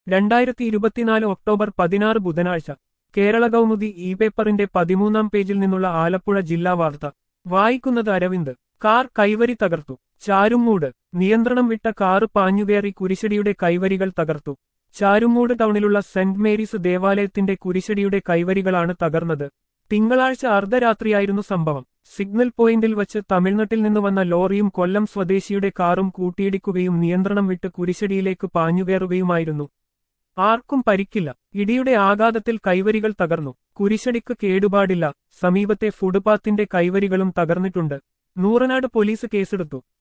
രണ്ടായിരത്തി ഇരുപത്തിനാല് ഒക്ടോബർ പതിനാറ് ബുധനാഴ്ച കേരള കൗമുദി ഇ പേപ്പറിന്റെ പതിമൂന്നാം പേജിൽ നിന്നുള്ള ആലപ്പുഴ ജില്ലാ വാർത്ത വായിക്കുന്നത് അരവിന്ദ് കാർ കൈവരി തകർത്തു ചാരുമൂട് നിയന്ത്രണം വിട്ട കാറ് പാഞ്ഞുകയറി കുരിശടിയുടെ കൈവരികൾ തകർത്തു ചാരുമൂട് ടൗണിലുള്ള സെന്റ് മേരീസ് ദേവാലയത്തിന്റെ കുരിശടിയുടെ കൈവരികളാണ് തകർന്നത് തിങ്കളാഴ്ച അർദ്ധരാത്രിയായിരുന്നു സംഭവം സിഗ്നൽ പോയിന്റിൽ വച്ച് തമിഴ്നാട്ടിൽ നിന്ന് വന്ന ലോറിയും കൊല്ലം സ്വദേശിയുടെ കാറും കൂട്ടിയിടിക്കുകയും നിയന്ത്രണം വിട്ട് കുരിശടിയിലേക്ക് പാഞ്ഞുകയറുകയുമായിരുന്നു ആർക്കും പരിക്കില്ല ഇടിയുടെ ആഘാതത്തിൽ കൈവരികൾ തകർന്നു കുരിശടിക്ക് കേടുപാടില്ല സമീപത്തെ ഫുട്പാത്തിന്റെ കൈവരികളും തകർന്നിട്ടുണ്ട് നൂറനാട് പോലീസ് കേസെടുത്തു